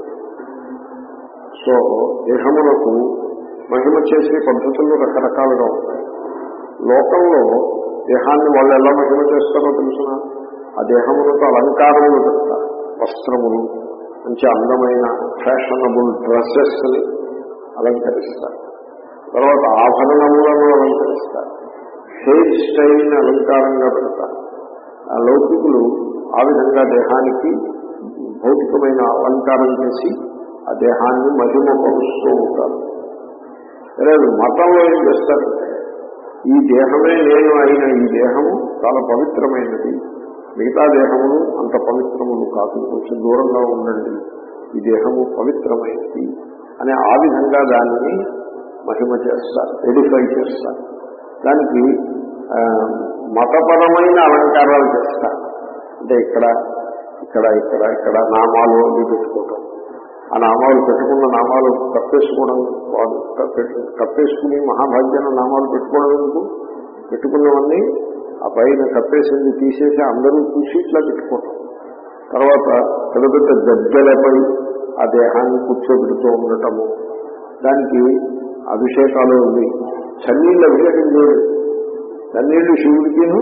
[SPEAKER 1] సో దేహమునకు మహిమ చేసే పద్ధతులు రకరకాలుగా ఉంటాయి లోకంలో దేహాన్ని వాళ్ళు ఎలా మహిమ చేస్తారో తెలుసిన ఆ దేహములకు అలంకారములు పెడతారు వస్త్రములు మంచి అందమైన ఫ్యాషనబుల్ డ్రెస్సెస్ని అలంకరిస్తారు తర్వాత ఆభరణములను అలంకరిస్తారు హెయిర్ స్టైల్ని అలంకారంగా పెడతారు ఆ లౌకికులు ఆ విధంగా దేహానికి భౌతికమైన అలంకారం చేసి ఆ దేహాన్ని మహిమ పరుస్తూ ఉంటారు లేదు మతంలో ఏం చేస్తారంటే ఈ దేహమే నేను అయిన ఈ దేహము చాలా పవిత్రమైనది మిగతా దేహములు అంత పవిత్రములు కాదు కొంచెం దూరంగా ఉండండి ఈ దేహము పవిత్రమైనది అని ఆ విధంగా దానిని మహిమ చేస్తారు ఎడిఫై చేస్తారు దానికి ఆ, మతపరమైన అలంకారాలు చేస్తారు అంటే ఇక్కడ ఇక్కడ ఇక్కడ ఇక్కడ నామాలు అవి పెట్టుకోవటం ఆ నామాలు పెట్టుకున్న నామాలు కప్పేసుకోవడం వాడు కప్పే- కప్పేసుకుని మహాభాగ్యాన నామాలు పెట్టుకోవడం ఎందుకు పెట్టుకున్నవన్నీ ఆ పైన కప్పేసింది తీసేసి అందరూ చూసి ఇట్లా పెట్టుకోవటం తర్వాత పెద్ద పెద్ద గద్దెలపై ఆ దేహాన్ని కూర్చోబెడుతూ ఉండటము దానికి అభిషేకాలు ఉంది చన్నీళ్ళు అభిషేకం చేయడు చన్నీళ్ళు శివుడికిను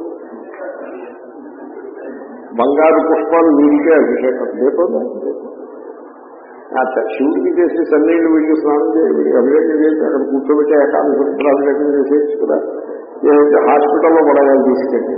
[SPEAKER 1] బంగారు పుష్పాలు వీడికే అభిషేకం లేకపోతే ఆ శివుడికి చేసి సన్నీళ్ళు వీడికి స్నానం చేయాలి అభిషేకం చేసి అక్కడ కూర్చోబెట్టి ఏకాదశి అభిషేకం చేసేసి కూడా ఏదైతే హాస్పిటల్లో పడాలని తీసుకెళ్ళి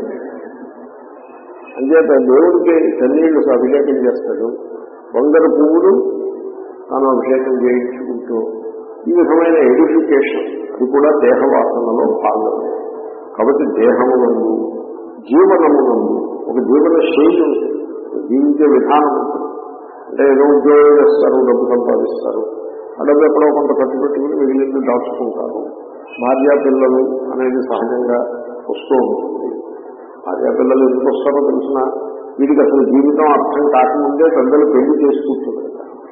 [SPEAKER 1] అంచేత దేవుడికి సన్నీళ్లు అభిషేకం చేస్తాడు వందర పువ్వులు తాను అభిషేకం చేయించుకుంటూ ఈ విధమైన ఎడిఫికేషన్ అది కూడా దేహవాసనలో భాగమే కాబట్టి దేహమునందు జీవనమునందు ఒక జీవన శైలి ఉంటుంది జీవించే విధానం ఉంటుంది అంటే ఏదో ఉద్యోగం చేస్తారు డబ్బు సంపాదిస్తారు ఆ డబ్బు ఎక్కడో కొంత ఖర్చు పెట్టుకుని మిగిలింది దాచుకుంటారు భార్యా పిల్లలు అనేది సహజంగా వస్తూ ఉంటుంది భార్యా పిల్లలు ఎందుకు వస్తారో తెలిసిన వీడికి అసలు జీవితం అర్థం కాకముందే పెద్దలు పెళ్లి చేసి కూర్చుంటారు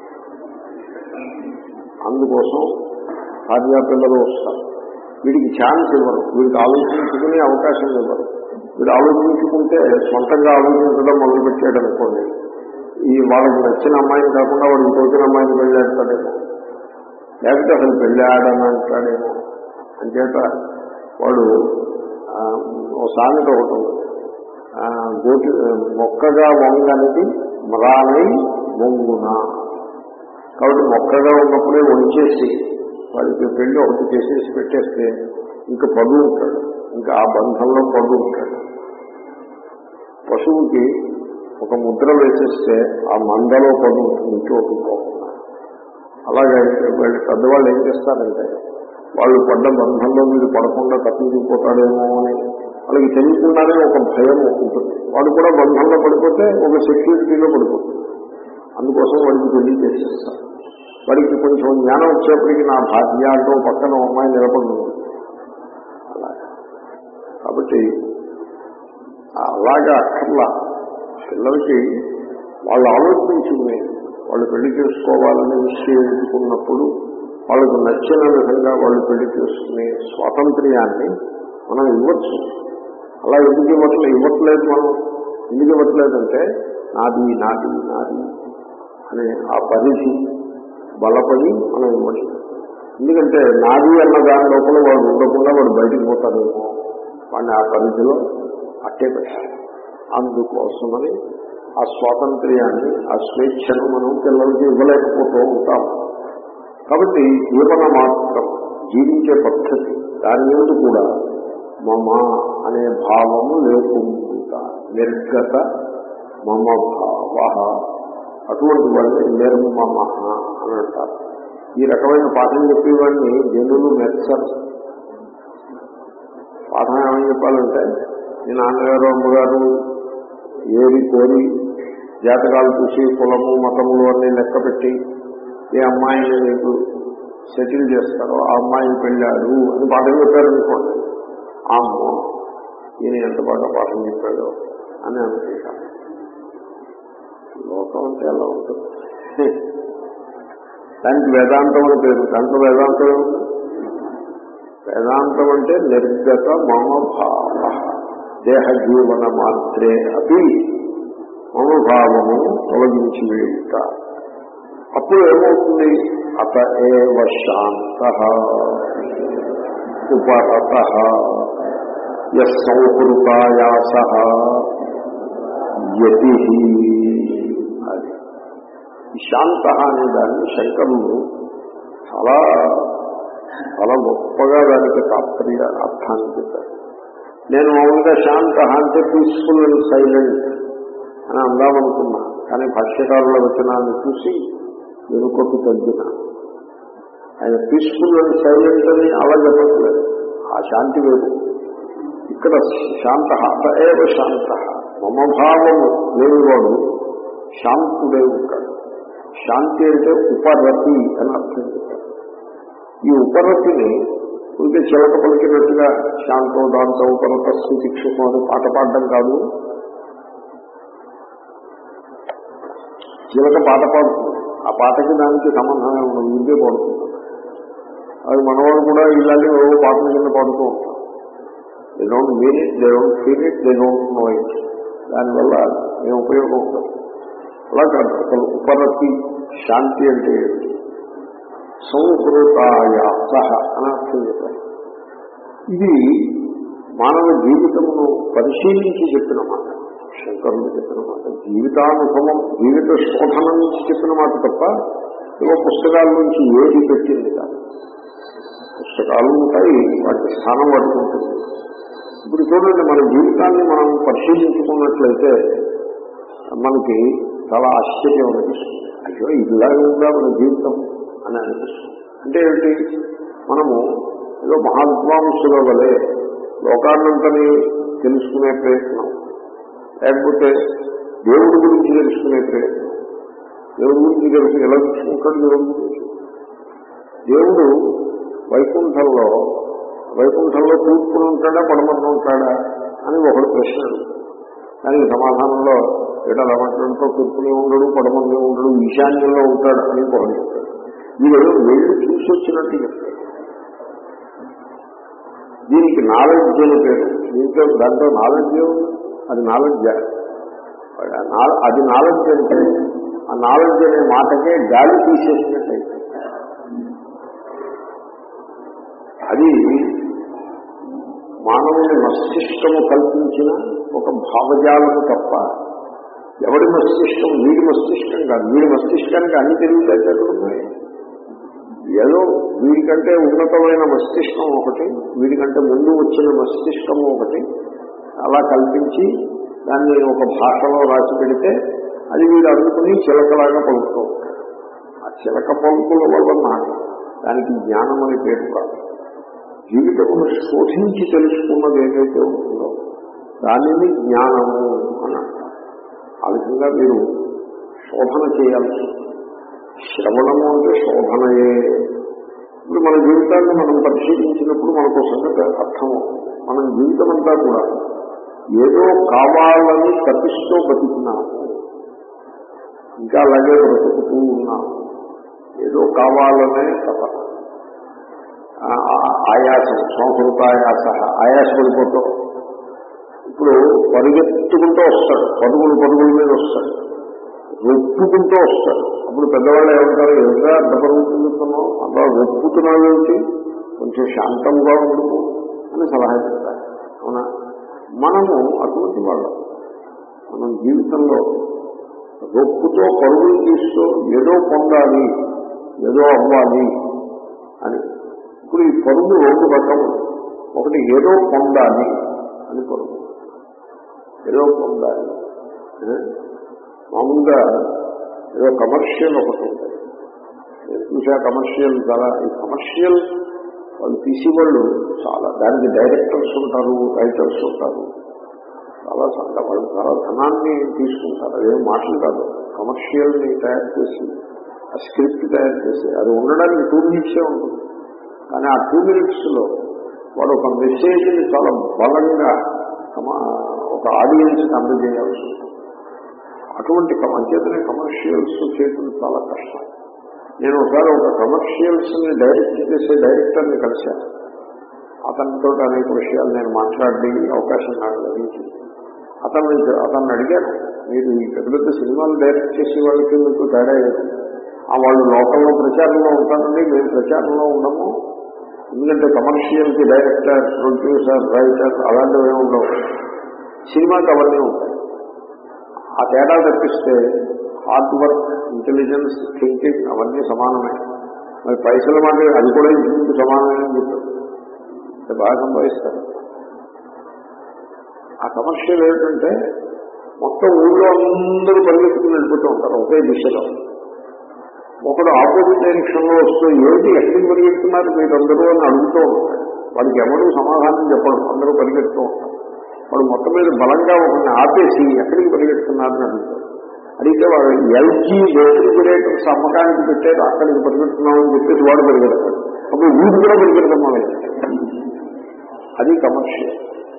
[SPEAKER 1] అందుకోసం భార్యా పిల్లలు వస్తారు వీడికి ఛాన్స్ ఇవ్వరు వీడికి ఆలోచించుకునే అవకాశం ఇవ్వరు వీడు ఆలోచించుకుంటే సొంతంగా ఆలోచించడం మొదలుపెట్టాడు అనుకోండి ఈ వాళ్ళకి నచ్చిన అమ్మాయిని కాకుండా వాడు ఇంకొచ్చిన అమ్మాయిని పెళ్ళాడతాడేమో లేకపోతే అసలు పెళ్ళాడని అంటాడేమో అంచేత వాడు ఆ, ఓ సామెత ఒకటి ఉంది. ఆ, గోటి మొక్కగా వంగనిది మ్రానై వంగున కాబట్టి మొక్కగా ఉన్నప్పుడే వంచేసి వాడికి పెళ్లి ఒకటి చేసేసి పెట్టేస్తే ఇంకా పడు ఉంటాడు ఇంకా ఆ బంధంలో పడు ఉంటాడు పశువుకి ఒక ముద్ర వేసేస్తే ఆ మందలో పడి ఉంటుంది చోటు పోకుండా అలాగే వీళ్ళు పెద్దవాళ్ళు ఏం చేస్తారంటే వాళ్ళు పడ్డ బంధంలో మీరు పడకుండా తప్పించిపోతాడేమో అని వాళ్ళకి తెలియకుండానే ఒక భయం ఉంటుంది వాడు కూడా బంధంలో పడిపోతే ఒక సెక్యూరిటీలో పడిపోతుంది అందుకోసం వాడికి పెళ్లి చేసేస్తారు వాడికి కొంచెం జ్ఞానం వచ్చేప్పటికి నా భార్య అంటూ పక్కన ఓ అమ్మాయి నిలబడి ఉంది అలాగా కాబట్టి అలాగా అక్కర్లా పిల్లలకి వాళ్ళు ఆలోచించుకునే వాళ్ళు పెళ్లి చేసుకోవాలని నిశ్చయించుకున్నప్పుడు వాళ్ళకు నచ్చిన విధంగా వాళ్ళు పెళ్లి చేసుకునే స్వాతంత్ర్యాన్ని మనం ఇవ్వచ్చు అలా ఎందుకు ఇవ్వట్లేదు ఇవ్వట్లేదు మనం ఎందుకు ఇవ్వట్లేదంటే నాది నాది నాది అనే ఆ పరిధి బలపడి మనం ఇవ్వట్లేదు ఎందుకంటే నాది అన్న దాని లోపల వాడు ఉండకుండా వాడు బయటికి పోతాడేమో వాడిని ఆ పరిధిలో అట్టే పెట్టాలి అందుకోసమని ఆ స్వాతంత్ర్యాన్ని ఆ స్వేచ్ఛను మనం పిల్లలకి ఇవ్వలేకపోతూ ఉంటాం కాబట్టి జీవన మాత్రం జీవించే పద్ధతి దాని మీద కూడా మమ అనే భావము లేకుండా నిర్గత మమ భావ అటువంటి వాడిని నిర్మమ అని అంటారు ఈ రకమైన పాఠం చెప్పేవాడిని జనులు మెచ్చరు పాఠం ఏమని చెప్పాలంటే మీ నాన్నగారు అమ్మగారు ఏది కోరి జాతకాలు చూసి కులము మతములు అన్ని లెక్క పెట్టి ఏ అమ్మాయిని మీకు సెటిల్ చేస్తారో ఆ అమ్మాయిని పెళ్ళాడు అని పాఠం చెప్పారనుకోండి అమ్మో ఈయన ఎంత బాగా పాఠం చెప్పాడో అని అనుకుంటాను లోకం అంటే ఎలా ఉంటుంది దానికి వేదాంతం అని పేరు దాంట్లో వేదాంతం ఏముంది వేదాంతం అంటే నిర్గత మమ భావ దేహ జీవన మాత్రే అవి మమభావము తొలగించి వేయుట అప్పుడు ఏమవుతుంది అత ఏవ శాంత ఉపరత యౌహృతాయాస యతి అది ఈ శాంత అనే దాన్ని శంకరులు చాలా చాలా గొప్పగా దానికి తాత్పర్య అర్థాన్ని చెప్పారు నేను మామూలుగా శాంత అంటే పీస్ఫుల్ అండ్ సైలెంట్ అని అందామనుకున్నా కానీ భాష్యకారుల వచనాన్ని చూసి వెనుకొట్టు తగ్గిన ఆయన పీస్ఫుల్ అండ్ సైలెంట్ అని అలా చెప్పట్లేదు ఆ శాంతి వేరు ఇక్కడ శాంత అత ఏవ శాంత మమభావము లేనివాడు శాంతుడే ఉంటాడు శాంతి అంటే ఉపరతి అని అర్థం చెప్పారు ఈ ఉపరతిని ఉంటే చిలక పలికినట్టుగా శాంతం దాంతో ఉపరత శిక్షకం అని పాట పాడడం కాదు చిలక పాట పాడుతుంది ఆ పాటకి దానికి సంబంధమే ఉండదు ఇంకే పాడుతుంది అది మనవాడు కూడా ఇలాంటి ఏవో పాటల కింద పాడుతూ ఉంటాం they don't mean it they don't feel it they don't know it దానివల్ల ఏం ఉపయోగం ఉండదు అలా కాదు అసలు ఉపరతి శాంతి అంటే ఏంటి సంహృతాయాస అని అర్థం చెప్పారు ఇది మానవ జీవితమును పరిశీలించి చెప్పిన మాట శంకరులు చెప్పిన మాట జీవితానుభవం జీవిత శోధన నుంచి చెప్పిన మాట తప్ప ఏవో పుస్తకాల నుంచి ఏది పెట్టింది కాదు పుస్తకాలు ఉంటాయి వాటి స్థానం వాటికి ఉంటుంది ఇప్పుడు చూడండి మన జీవితాన్ని మనం పరిశీలించుకున్నట్లయితే మనకి చాలా ఆశ్చర్యం అనిపిస్తుంది అయ్యో ఇలాగే ఉందా మన జీవితం అని అనిపిస్తుంది అంటే ఏంటి మనము ఏదో మహావిద్వాంసుల వలె లోకాన్నంతని తెలుసుకునే ప్రయత్నం లేకపోతే దేవుడి గురించి తెలుసుకునే ప్రయత్నం దేవుడి గురించి తెలుసు ఎలా తెలుసుకుంటాడు దేవుడి గురించి దేవుడు వైకుంఠంలో వైకుంఠంలో తూర్పును ఉంటాడా పడమరను ఉంటాడా అని ఒకడు ప్రశ్న అడుగుతాడు. దానికి సమాధానంలో ఏటా లవంటంతో తూర్పునే ఉండడు పడమరనే ఉండడు ఈశాన్యంలో ఉంటాడు అని ఒకడు చెప్తాడు వీడు వెళ్ళి చూసి వచ్చినట్టు చెప్తాడు దీనికి నాలెడ్జ్ అని పేరు దీంట్లో దాంట్లో నాలెడ్జ్ ఏముంది? అది నాలెడ్జ్ అది నాలెడ్జ్ అంటే ఆ నాలెడ్జ్ అనే మాటకే గాలి తీసేసినట్టయితే అది మానవుని మస్తిష్కము కల్పించిన ఒక భావజాలము తప్ప ఎవడి మస్తిష్కం వీడి మస్తిష్కం కాదు వీడి మస్తిష్కానికి అన్ని తెలివితేటలు ఉన్నాయి ఏదో వీడికంటే ఉన్నతమైన మస్తిష్కం ఒకటి వీడికంటే ముందు వచ్చిన మస్తిష్కం ఒకటి అలా కల్పించి దాన్ని ఒక భాషలో రాసి పెడితే అది వీడు అందుకుని చిలకలాగా పలుకుతూ ఉంటాడు ఆ చిలక పలుకుల వల్ల దానికి జ్ఞానం అని పేరు కాదు జీవితమును శోధించి తెలుసుకున్నది ఏదైతే ఉంటుందో దానిని జ్ఞానము అని అంటారు ఆ విధంగా మీరు శోధన చేయాల్సి ఉంటుంది. శ్రవణము అంటే శోధనయే ఇప్పుడు మన జీవితాన్ని మనం పరిశీలించినప్పుడు మనకు ఒక సంగతి అర్థమవుతుంది మనం జీవితం అంతా కూడా ఏదో కావాలని తప్పిస్తూ బతుకున్నాము ఇంకా అలాగే బ్రతుకుతూ ఉన్నాము ఏదో కావాలనే తపన ఆ- ఆ- ఆయాసం సంస్కృత ఆయాస ఆయాసపడిపోతూ ఇప్పుడు పరిగెత్తుకుంటూ వస్తాడు పరుగులు పరుగుల మీద వస్తాడు ఒప్పుకుంటూ వస్తాడు అప్పుడు పెద్దవాళ్ళు ఏమంటారు ఎవరిగా అంత పరుగుతున్నావు అలా ఒప్పుతున్నావు ఏమిటి కొంచెం శాంతంగా ఉండుకు అని సలహా చెప్తారు అవునా మనము అటువంటి వాళ్ళం మనం జీవితంలో రొప్పుతో పరుగులు తీస్తూ ఏదో పొందాలి ఏదో అవ్వాలి అని ఇప్పుడు ఈ పరుగు రెండు రకము ఒకటి ఏదో పొందాలి అని పరుగు ఏదో పొందాలి ఏ? మామూలుగా ఏదో కమర్షియల్ ఒకటి ఉంటుంది నేను చూసా కమర్షియల్ చాలా ఈ కమర్షియల్ వాళ్ళు తీసి వాళ్ళు చాలా దానికి డైరెక్టర్స్ ఉంటారు రైటర్స్ ఉంటారు చాలా చాలా వాళ్ళు చాలా ధనాన్ని తీసుకుంటారు అదేం మాటలు కాదు కమర్షియల్ని తయారు చేసి ఆ స్క్రిప్ట్ తయారు చేసి అది ఉండడానికి టూ మినిట్సే ఉంటుంది కానీ ఆ టూ మినిట్స్లో వాడు ఒక మెసేజ్ని చాలా బలంగా కమ- ఒక ఆడియన్స్కి అందజేయాల్సి ఉంటుంది అటువంటి కమ- అంచేతనే కమర్షియల్స్ చేయడం చాలా కష్టం నేను ఒకసారి ఒక కమర్షియల్స్ ని డైరెక్ట్ చేసే డైరెక్టర్ని కలిశాను అతనితో అనేక విషయాలు నేను మాట్లాడి అవకాశం నాకు లభించింది అతను అతన్ని అడిగాను మీరు ఈ పెద్ద పెద్ద సినిమాలు డైరెక్ట్ చేసే వాళ్ళకి మీకు తేడా ఏంటి ఆ వాళ్ళు లోకల్లో ప్రచారంలో ఉంటారండి మేము ప్రచారంలో ఉండము ఎందుకంటే కమర్షియల్కి డైరెక్టర్ ప్రొడ్యూసర్ రైటర్ అలాంటివి ఏమి ఉండవు సినిమాకి అవన్నీ ఉంటాయి ఆ తేడా తప్పిస్తే హార్డ్ వర్క్ ఇంటెలిజెన్స్ థింకింగ్ అవన్నీ సమానమే మరి పైసల మాట అది కూడా ఇంటికి సమానమే అని చెప్పారు అంటే బాగా సంపాదిస్తారు ఆ కమర్షియల్ ఏంటంటే మొత్తం ఊళ్ళో అందరూ పరిగెత్తుకుని వెళ్ళిపోతూ ఉంటారు ఒకే దిశలో ఒకడు ఆపోజిట్ డైరెక్షన్ లో వస్తూ ఏమిటి ఎక్కడికి పరిగెడుతున్నారు మీరందరూ అని అడుగుతూ ఉంటాడు వాడికి ఎవరు సమాధానం చెప్పడం అందరూ పరిగెడుతూ ఉంటారు వాడు మొత్తం మీద బలంగా ఒకరిని ఆపేసి ఎక్కడికి పరిగెడుతున్నారని అడుగుతాడు అడిగితే వాడు ఎల్జీ రెఫ్రిజిరేటర్స్ అమ్మకానికి పెట్టారు అక్కడికి పరిగెడుతున్నామని చెప్పేసి వాడు పరిగెడతాడు అప్పుడు వీడు కూడా పరిగెడతాం మొదలైంది అది కమర్షియల్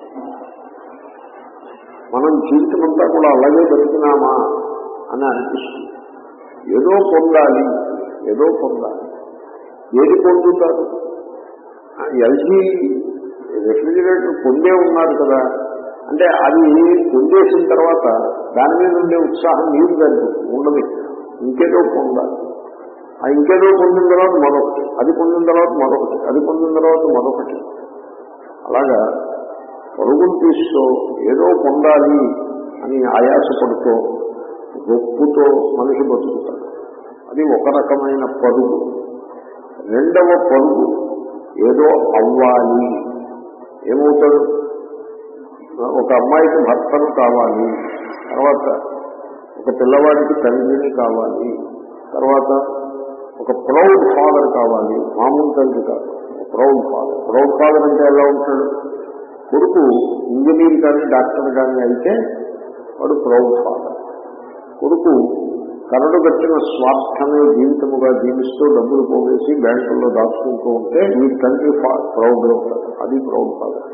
[SPEAKER 1] మనం జీవితం అంతా కూడా అలాగే బతుకున్నామా అని అనిపిస్తుంది ఏదో పొందాలి ఏదో పొందాలి ఏది పొందుతారు ఎల్జీ రెఫ్రిజిరేటర్ పొందే ఉన్నారు కదా అంటే అది పొందేసిన తర్వాత దాని మీద ఉండే ఉత్సాహం నీరు దానికి ఉండదు ఇంకేదో పొందాలి ఆ ఇంకేదో పొందిన తర్వాత మరొకటి అది పొందిన తర్వాత మరొకటి అది పొందిన తర్వాత మరొకటి అలాగా పరుగులు తీస్తూ ఏదో పొందాలి అని ఆయాసపడుతూ గొప్పుతో మనిషి బతుకుతాడు అది ఒక రకమైన పరుగు రెండవ పరుగు ఏదో అవ్వాలి ఏమవుతాడు ఒక అమ్మాయికి భర్తను కావాలి తర్వాత ఒక పిల్లవాడికి తండ్రిని కావాలి తర్వాత ఒక ప్రౌడ్ ఫాదర్ కావాలి మామూలు తండ్రి కాదు ప్రౌడ్ ఫాదర్ ప్రౌడ్ ఫాదర్ అంటే ఎలా ఉంటాడు కొడుకు ఇంజనీర్ కానీ డాక్టర్ కానీ అయితే వాడు ప్రౌడ్ ఫాదర్ కొడుకు కరడు కట్టిన స్వార్థమే జీవితముగా జీవిస్తూ డబ్బులు పోగేసి బ్యాంకుల్లో దాచుకుంటూ ఉంటే వీడి తండ్రి ప్రౌడ్ ఉంటాడు అది ప్రౌడ్ ఫాదర్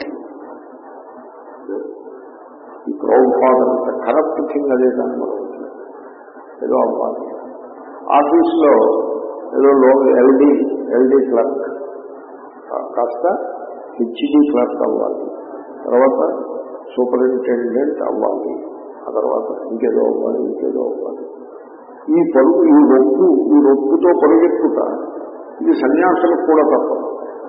[SPEAKER 1] ఈ ప్రౌడ్ ఫాదర్ అంటే కరప్ట్ థింగ్ అదే కానీ మరొకటి ఏదో అవ్వాలి ఆఫీస్లో ఏదో లో ఎల్డీ ఎల్డీ క్లర్క్ కాస్త హెచ్డి క్లర్క్ అవ్వాలి తర్వాత సూపరింటెండెంట్ అవ్వాలి ఆ తర్వాత ఇంకేదో అవ్వాలి ఇంకేదో అవ్వాలి ఈ పరుగు ఈ రొప్పు ఈ రొప్పుతో పరిగెత్తుట ఇది సన్యాసులకు కూడా తప్పదు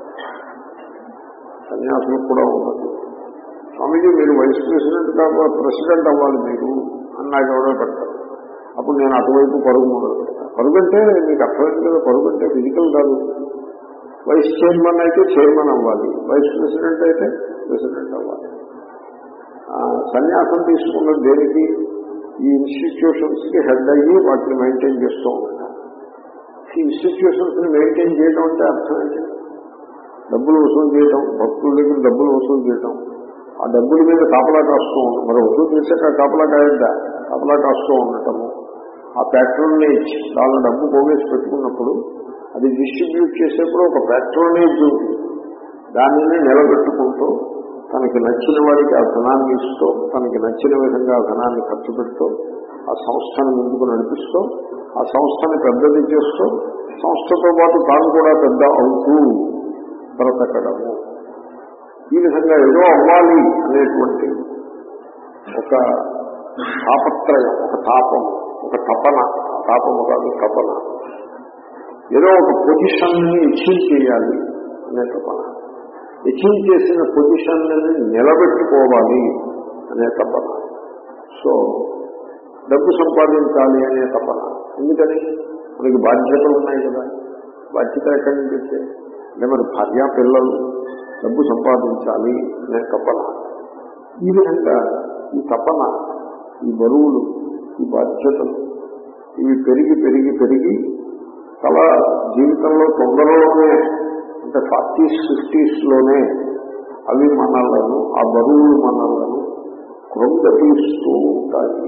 [SPEAKER 1] సన్యాసులకు కూడా ఉన్నది స్వామీజీ మీరు వైస్ ప్రెసిడెంట్ కాకపోతే ప్రెసిడెంట్ అవ్వాలి మీరు అని నాకు ఎవరో పెడతారు అప్పుడు నేను అటువైపు పరుగు మొదలు పెడతాను పరుగు అంటే మీకు అర్థమైంది కదా పరుగు అంటే ఫిజికల్ కాదు వైస్ చైర్మన్ అయితే చైర్మన్ అవ్వాలి వైస్ ప్రెసిడెంట్ అయితే ప్రెసిడెంట్ అవ్వాలి ఆ, సన్యాసం తీసుకున్నది దేనికి ఈ ఇన్స్టిట్యూషన్స్ కి హెడ్ అయ్యి వాటిని మెయింటైన్ చేస్తూ ఉంటారు ఈ ఇన్స్టిట్యూషన్స్ ని మెయింటైన్ చేయడం అంటే అర్థం ఏంటి డబ్బులు వసూలు చేయడం భక్తుల దగ్గర డబ్బులు వసూలు చేయడం ఆ డబ్బుల మీద కాపలా కాస్తూ ఉండడం మరి వసూలు చేశాక కాపలా కాయద్దా కాపలా కాస్తూ ఉండటము ఆ ప్యాట్రోనేజ్ వాళ్ళ డబ్బు పోగేసి పెట్టుకున్నప్పుడు అది డిస్ట్రిబ్యూట్ చేసేప్పుడు ఒక ప్యాట్రోనేజ్ ఉంటుంది దానిని నిలబెట్టుకుంటూ తనకి నచ్చిన వారికి ఆ ధనాన్ని ఇస్తూ తనకి నచ్చిన విధంగా ఆ ధనాన్ని ఖర్చు పెడుతూ ఆ సంస్థను ముందుకు నడిపిస్తూ ఆ సంస్థని పెద్దది చేస్తూ సంస్థతో పాటు తాను కూడా పెద్ద అవుతూ బ్రతకడము ఈ విధంగా ఏదో అవ్వాలి అనేటువంటి ఒక తాపత్రయం ఒక తాపం ఒక తపన తాపము కాదు తపన ఏదో ఒక పొజిషన్ ని అచీవ్ చేయాలి అనే తపన అచీవ్ చేసిన పొజిషన్ నిలబెట్టుకోవాలి అనే తపన సో డబ్బు సంపాదించాలి అనే తపన ఎందుకని మనకి బాధ్యతలు ఉన్నాయి కదా బాధ్యత ఎక్కడి నుంచి వచ్చాయి అంటే మరి భార్య పిల్లలు డబ్బు సంపాదించాలి అనే తపన ఈ విధంగా ఈ తపన ఈ బరువులు ఈ బాధ్యతలు ఇవి పెరిగి పెరిగి పెరిగి చాలా జీవితంలో తొందరలోనే అంటే ఫార్టీస్ ఫిఫ్టీస్ లోనే అవి మనలను ఆ బరువులు మనలను కృంగతీస్తూ ఉంటాయి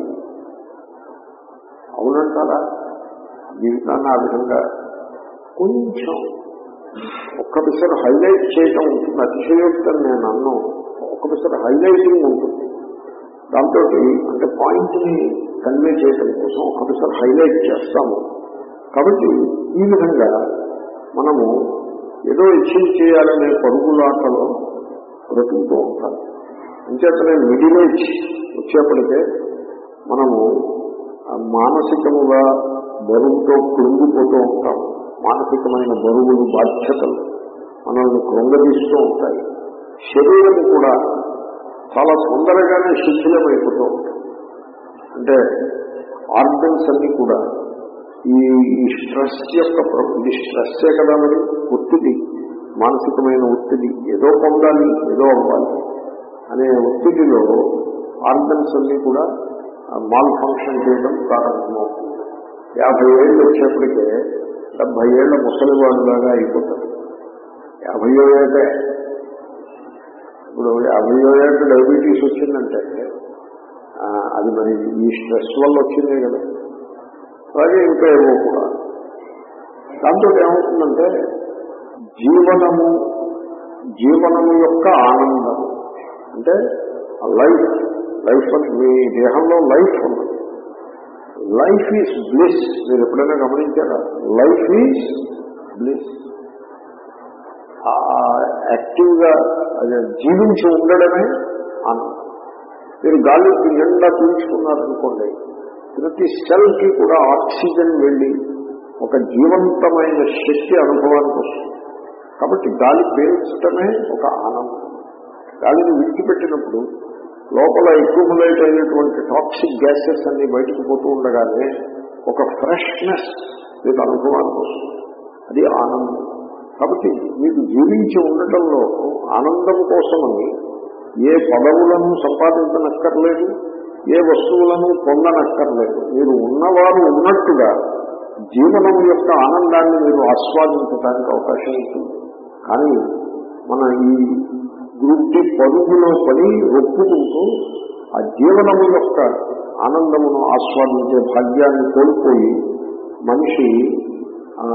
[SPEAKER 1] అవునంటారా జీవితాన్ని ఆ విధంగా కొంచెం ఒక్క పిసర్ హైలైట్ చేయటం ఉంటుంది అతిశయోక్తం నేను అన్ను ఒక్క పిసర్ హైలైటింగ్ ఉంటుంది దాంతో అంటే పాయింట్ ని కన్వే చేయటం కోసం ఒక్క పిసర్ హైలైట్ చేస్తాము కాబట్టి ఈ విధంగా మనము ఏదో అచీవ్ చేయాలనే పరుగులాటలో బ్రతుకుతూ ఉంటాం అంచేతనే మిడిల్ ఏజ్ వచ్చేప్పటికే మనము ఆ మానసికముగా బరువుతో కృంగిపోతూ ఉంటాం మానసికమైన బరువులు బాధ్యతలు మనల్ని కృంగదీస్తూ ఉంటాయి శరీరం కూడా చాలా తొందరగానే శిథిలమైపోతూ ఉంటాం అంటే ఆర్గన్స్ అన్ని కూడా ఈ ఈ స్ట్రెస్ యొక్క ప్ర- ఇది స్ట్రెస్సే కదా మరి ఒత్తిడి మానసికమైన ఒత్తిడి ఏదో పొందాలి ఏదో అవ్వాలి అనే ఒత్తిడిలో ఆర్గన్స్ అన్ని కూడా మాల్ ఫంక్షన్ చేయడం ప్రారంభమవుతుంది యాభై ఏళ్ళు వచ్చేప్పటికే డెబ్బై ఏళ్ల ముసలివాడులాగా అయిపోతారు యాభైయో ఏటే ఇప్పుడు యాభైయో ఏట డయాబెటీస్ వచ్చిందంటే ఆ, అది మరి ఈ స్ట్రెస్ వల్ల వచ్చిందే కదా అలాగే ఇంకా ఏవో కూడా దాంతో ఏమవుతుందంటే జీవనము జీవనము యొక్క ఆనందం అంటే లైఫ్ లైఫ్ మీ దేహంలో లైఫ్ ఉన్నది లైఫ్ ఈజ్ బ్లిస్ మీరు ఎప్పుడైనా గమనించారా లైఫ్ ఈజ్ బ్లిస్ యాక్టివ్గా అది జీవించి ఉండడమే ఆనందం మీరు గాలి నిండా పీల్చుకున్నారనుకోండి ప్రతి సెల్కి కూడా ఆక్సిజన్ వెళ్ళి ఒక జీవంతమైన శక్తి అనుభవానికి వస్తుంది కాబట్టి గాలి పీల్చడమే ఒక ఆనందం గాలిని విడిచిపెట్టినప్పుడు లోపల ఎక్యుములేట్ అయినటువంటి టాక్సిక్ గ్యాసెస్ అన్ని బయటకు పోతూ ఉండగానే ఒక ఫ్రెష్నెస్ మీకు అనుభవానికి వస్తుంది అది ఆనందం కాబట్టి మీకు జీవించి ఉండటంలో ఆనందం కోసమని ఏ పదవులను సంపాదించనక్కర్లేదు ఏ వస్తువులను పొందనక్కర్లేదు మీరు ఉన్నవారు ఉన్నట్టుగా జీవనం యొక్క ఆనందాన్ని మీరు ఆస్వాదించడానికి అవకాశం ఉంటుంది కానీ మన ఈ వృత్తి పరుగులో పడి ఒప్పుకుంటూ ఆ జీవనము యొక్క ఆనందమును ఆస్వాదించే భాగ్యాన్ని కోల్పోయి మనిషి ఆ,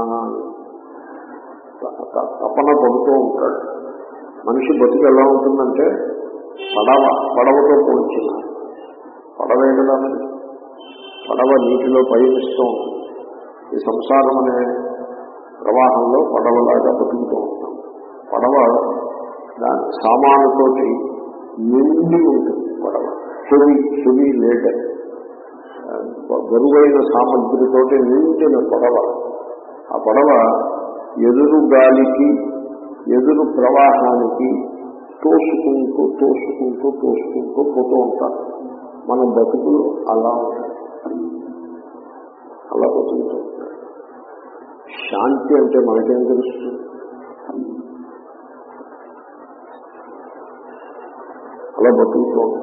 [SPEAKER 1] త- త- తపన పడుతూ ఉంటాడు మనిషి బతుకు ఎలా ఉంటుందంటే పడవ పడవతో పోల్చిన పడవే కదా మరి పడవ నీటిలో పయనిస్తూ ఉంటుంది ఈ సంసారం అనే ప్రవాహంలో పడవలాగా బతుకుతూ ఉంటాం పడవ దాని సామానుతోటి నిండి ఉంటుంది పడవ హెవీ హెవీ లేటర్ బరువైన సామగ్రితోటి నిండిన పడవ ఆ పడవ ఎదురు గాలికి ఎదురు ప్రవాహానికి తోసుకుంటూ తోసుకుంటూ తోసుకుంటూ పోతూ ఉంటారు మన బతుకులు అలా ఉంటాయి అలా బతుకుతూ ఉంటాయి శాంతి అంటే మనకేం తెలుస్తుంది అలా బతుకుతూ ఉంటాం